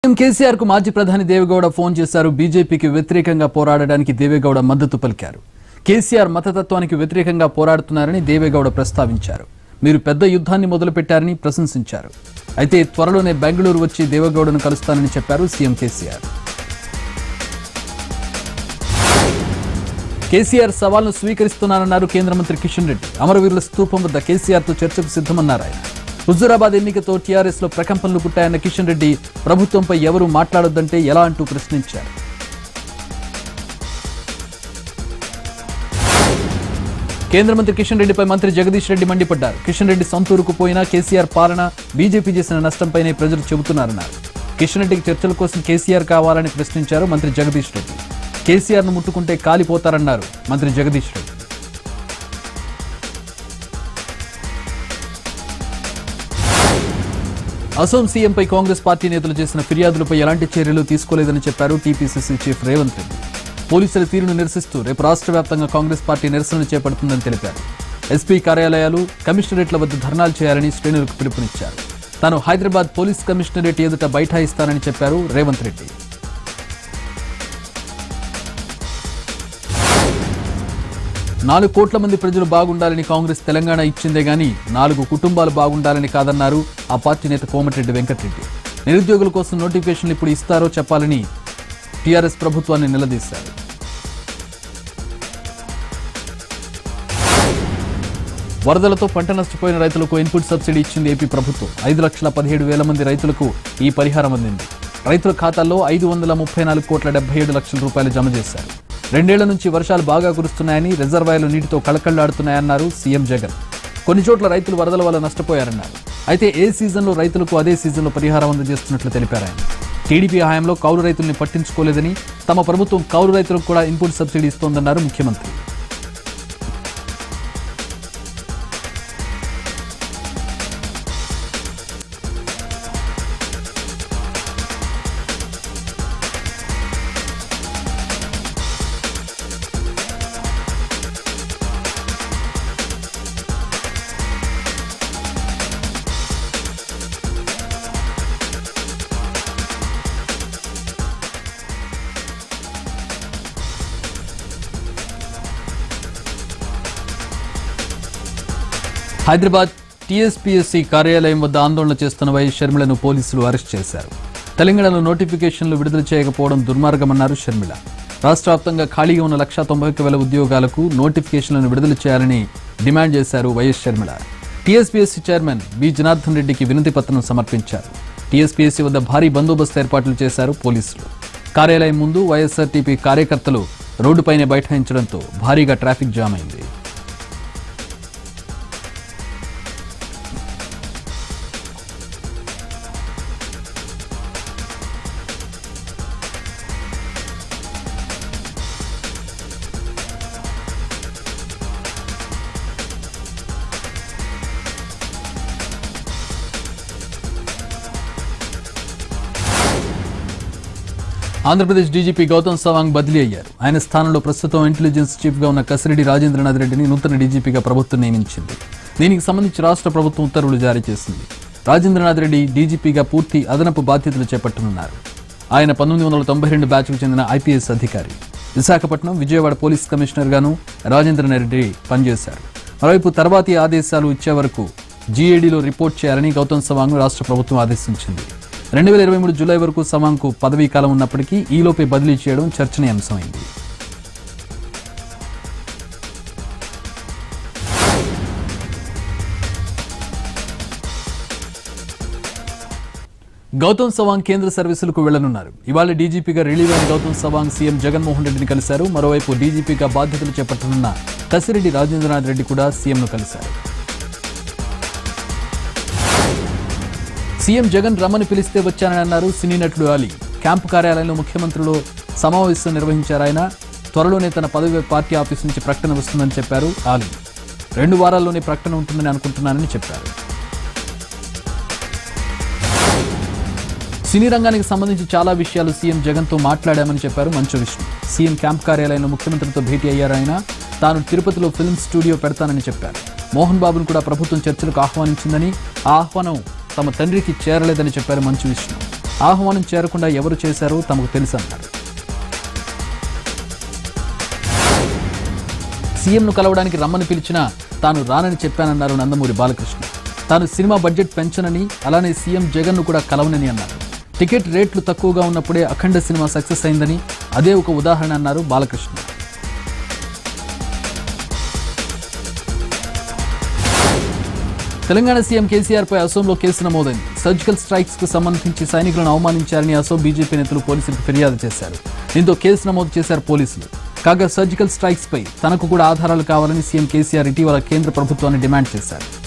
CM KCR కు మాజీ ప్రధాని దేవేగౌడ ఫోన్ చేశారు బీజేపీకి వ్యతిరేకంగా పోరాడడానికి దేవేగౌడ మద్దతు పలికారు కేసీఆర్ మతతత్వానికి వ్యతిరేకంగా పోరాడుతున్నారని దేవేగౌడ ప్రస్తావించారు మీరు పెద్ద యుద్ధాన్ని మొదలుపెట్టారని ప్రశంసించారు అయితే త్వరలోనే బెంగళూరు వచ్చి దేవేగౌడను కలుస్తానని చెప్పారు సీఎం కేసీఆర్ కేసీఆర్ సవాల్ను స్వీకరిస్తున్నానన్నారు కేంద్ర మంత్రి కిషన్ రెడ్డి అమరవీరుల స్తూపం వద్ద కేసీఆర్తో చర్చకు సిద్ధమన్నారు ఆయన హుజూరాబాద్ ఎన్నికతో టీఆర్ఎస్ లో ప్రకంపనలు పుట్టాయన్న కిషన్ రెడ్డి ప్రభుత్వంపై ఎవరూ మాట్లాడొద్దంటే ఎలా అంటూ ప్రశ్నించారు కేంద్ర మంత్రి కిషన్ రెడ్డిపై మంత్రి జగదీష్ రెడ్డి మండిపడ్డారు కిషన్ రెడ్డి సొంతూరుకు పోయినా కేసీఆర్ పాలన బీజేపీ చేసిన నష్టంపైనే ప్రజలు చెబుతున్నారన్నారు కిషన్ రెడ్డికి చర్చల కోసం కేసీఆర్ కావాలని ప్రశ్నించారు మంత్రి జగదీష్ రెడ్డి కేసీఆర్ ను ముట్టుకుంటే కాలిపోతారన్నారు మంత్రి జగదీష్ రెడ్డి అసోం సీఎంపై కాంగ్రెస్ పార్టీ నేతలు చేసిన ఫిర్యాదులపై ఎలాంటి చర్యలు తీసుకోలేదని చెప్పారు టీపీసీసీ చీఫ్ రేవంత్ రెడ్డి పోలీసుల తీరును నిరసిస్తూ రేపు రాష్ట్ర వ్యాప్తంగా కాంగ్రెస్ పార్టీ నిరసనలు చేపడుతుందని తెలిపారు ఎస్పీ కార్యాలయాలు కమిషనరేట్ల వద్ద ధర్నాలు చేయాలని శ్రేణులకు పిలుపునిచ్చారు తాను హైదరాబాద్ పోలీస్ కమిషనరేట్ ఎదుట బైఠాయిస్తానని చెప్పారు రేవంత్ రెడ్డి నాలుగు కోట్ల మంది ప్రజలు బాగుండాలని కాంగ్రెస్ తెలంగాణ ఇచ్చిందే గాని నాలుగు కుటుంబాలు బాగుండాలని కాదన్నారు ఆ పార్టీ నేత కోమటిరెడ్డి వెంకటరెడ్డి నిరుద్యోగుల కోసం నోటిఫికేషన్లు ఇప్పుడు ఇస్తారో చెప్పాలని టీఆర్ఎస్ ప్రభుత్వాన్ని నిలదీశారు వరదలతో పంట నష్టపోయిన రైతులకు ఇన్పుట్ సబ్సిడీ ఇచ్చింది ఏపీ ప్రభుత్వం ఐదు లక్షల పదిహేడు వేల మంది రైతులకు ఈ పరిహారం అందింది రైతుల ఖాతాల్లో ఐదు వందల ముప్పై నాలుగు కోట్ల డెబ్బై ఏడు లక్షల రూపాయలు జమ చేశారు రెండేళ్ల నుంచి వర్షాలు బాగా కురుస్తున్నాయని రిజర్వాయర్లు నీటితో కళకళ్లాడుతున్నాయన్నారు సీఎం జగన్ కొన్ని చోట్ల రైతులు వరదల వల్ల నష్టపోయారన్నారు అయితే ఏ సీజన్లో రైతులకు అదే సీజన్లో పరిహారం అందజేస్తున్నట్లు తెలిపారు ఆయన టీడీపీ హయాంలో కౌలు రైతుల్ని పట్టించుకోలేదని తమ ప్రభుత్వం కౌలు రైతులకు కూడా ఇన్పుట్ సబ్సిడీ ఇస్తోందన్నారు ముఖ్యమంత్రి హైదరాబాద్ టీఎస్పీఎస్సీ కార్యాలయం వద్ద ఆందోళన చేస్తున్న వైఎస్ షర్మిలను పోలీసులు అరెస్ట్ చేశారు తెలంగాణలో నోటిఫికేషన్లు విడుదల చేయకపోవడం దుర్మార్గమన్నారు షర్మిల రాష్ట్ర వ్యాప్తంగా ఖాళీగా ఉన్న లక్షా తొంభై ఒక్క వేల ఉద్యోగాలకు నోటిఫికేషన్లను విడుదల చేయాలని డిమాండ్ చేశారు YS Sharmila TSPSC chairman B Janardhan రెడ్డికి వినతి పత్రం సమర్పించారు టీఎస్పీఎస్సీ వద్ద భారీ బందోబస్తు ఏర్పాట్లు చేశారు పోలీసులు కార్యాలయం ముందు వైఎస్ఆర్టీపీ కార్యకర్తలు రోడ్డుపైనే బైఠాయించడంతో భారీగా ట్రాఫిక్ జామ్ అయింది ఆంధ్రప్రదేశ్ డీజీపీ గౌతమ్ సవాంగ్ బదిలీ అయ్యారు ఆయన స్థానంలో ప్రస్తుతం ఇంటెలిజెన్స్ చీఫ్గా ఉన్న కసిరెడ్డి రాజేంద్రనాథ్ రెడ్డిని నూతన డీజీపీగా ప్రభుత్వం నియమించింది దీనికి సంబంధించి రాష్ట్ర ప్రభుత్వం ఉత్తర్వులు జారీ చేసింది రాజేంద్రనాథ్ రెడ్డి డీజీపీగా పూర్తి అదనపు బాధ్యతలు చేపట్టనున్నారు ఆయన పంతొమ్మిది వందల తొంభై రెండు బ్యాచ్కు చెందిన ఐపీఎస్ అధికారి విశాఖపట్నం విజయవాడ పోలీస్ కమిషనర్గాను రాజేంద్రనాథ్ రెడ్డి పనిచేశారు మరోవైపు తర్వాతి ఆదేశాలు ఇచ్చే వరకు జీఏడీలో రిపోర్ట్ చేయాలని గౌతమ్ సవాంగ్ రాష్ట్ర ప్రభుత్వం ఆదేశించింది రెండు వేల ఇరవై మూడు జూలై వరకు సవాంగ్కు పదవీ కాలం ఉన్నప్పటికీ ఈలోపే బదిలీ చేయడం చర్చనీయాంశమైంది గౌతమ్ సవాంగ్ కేంద్ర సర్వీసులకు వెళ్లనున్నారు ఇవాళ డీజీపీగా రిలీవ్ అయిన గౌతమ్ సవాంగ్ సీఎం జగన్మోహన్ రెడ్డిని కలిశారు మరోవైపు డీజీపీగా బాధ్యతలు చేపట్టనున్న కసిరెడ్డి రాజేంద్రనాథ్ రెడ్డి కూడా సీఎంను కలిశారు సీఎం జగన్ రమ్మని పిలిస్తే వచ్చానని అన్నారు సినీ నటుడు అలీ క్యాంపు కార్యాలయంలో ముఖ్యమంత్రులు సమావేశం నిర్వహించారు ఆయన త్వరలోనే తన పదవి పార్టీ ఆఫీస్ నుంచి ప్రకటన వస్తుందని చెప్పారు ఆలీ రెండు వారాల్లోనే ప్రకటన ఉంటుందని అనుకుంటున్నానని చెప్పారు సినీ రంగానికి సంబంధించి చాలా విషయాలు సీఎం జగన్తో మాట్లాడామని చెప్పారు మంచు విష్ణు సీఎం క్యాంప్ కార్యాలయంలో ముఖ్యమంత్రితో భేటీ అయ్యారు ఆయన తాను తిరుపతిలో ఫిల్మ్ స్టూడియో పెడతానని చెప్పారు మోహన్ బాబును కూడా ప్రభుత్వం చర్చలకు ఆహ్వానించిందని ఆ ఆహ్వానం తమ తండ్రికి చేరలేదని చెప్పారు మంచు విష్ణు ఆహ్వానం చేరకుండా ఎవరు చేశారో తమకు తెలుసన్నారు సీఎంను కలవడానికి రమ్మని పిలిచినా తాను రానని చెప్పానన్నారు నందమూరి బాలకృష్ణ తాను సినిమా బడ్జెట్ పెంచనని అలానే సీఎం జగన్ను కూడా కలవనని అన్నారు టికెట్ రేట్లు తక్కువగా ఉన్నప్పుడే అఖండ సినిమా సక్సెస్ అయిందని అదే ఒక ఉదాహరణ అన్నారు బాలకృష్ణ తెలంగాణ సీఎం కేసీఆర్ పై అసోంలో కేసు నమోదైంది సర్జికల్ స్ట్రైక్స్ కు సంబంధించి సైనికులను అవమానించారని అసోం బీజేపీ నేతలు పోలీసులకు ఫిర్యాదు చేశారు దీంతో కేసు నమోదు చేశారు పోలీసులు కాగా సర్జికల్ స్ట్రైక్స్ పై తనకు కూడా ఆధారాలు కావాలని సీఎం కేసీఆర్ ఇటీవల కేంద్ర ప్రభుత్వాన్ని డిమాండ్ చేశారు